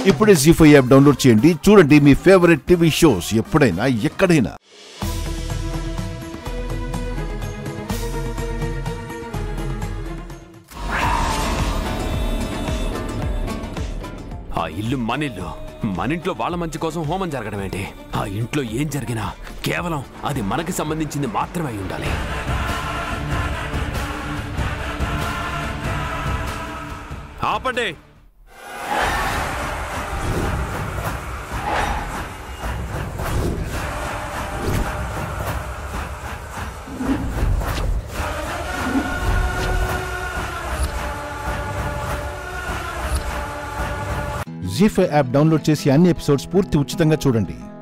ఇప్పుడే G five app download చేయండి చూడండి మీ ఫేవరెట్ టీవీ షోస్ ఎప్పుడైనా ఎక్కడైనా ఆ ఇల్లు మన ఇల్లు మన ఇంట్లో వాళ్ళ మంచి కోసం హోమం జరగడం ఏంటి ఆ ఇంట్లో ఏం జరిగినా కేవలం అది మనకి సంబంధించింది మాత్రమే అయి ఉండాలి ఆపండి జీ ఫైవ్ యాప్ డౌన్లోడ్ చేసి అన్ని ఎపిసోడ్స్ పూర్తి ఉచితంగా చూడండి